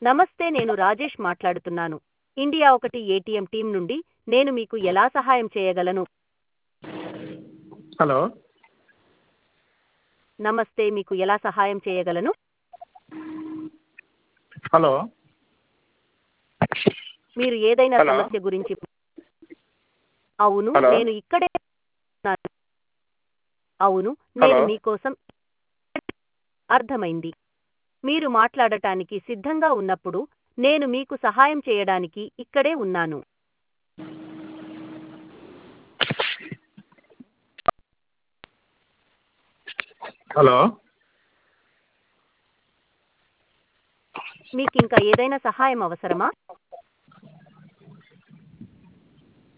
నమస్తే నేను రాజేష్ మాట్లాడుతున్నాను ఇండియా ఒకటి ఏటీఎం టీం నుండి నేను మీకు ఎలా సహాయం చేయగలను హలో నమస్తే మీకు ఎలా సహాయం చేయగలను హలో మీరు ఏదైనా హలో. సమస్య గురించి అవును హలో. నేను ఇక్కడే ఉన్నాను. అవును నేను హలో. మీకోసం అర్థమైంది మీరు మాట్లాడటానికి సిద్ధంగా ఉన్నప్పుడు నేను మీకు సహాయం చేయడానికి ఇక్కడే ఉన్నాను హలో మీకు ఇంకా ఏదైనా సహాయం అవసరమా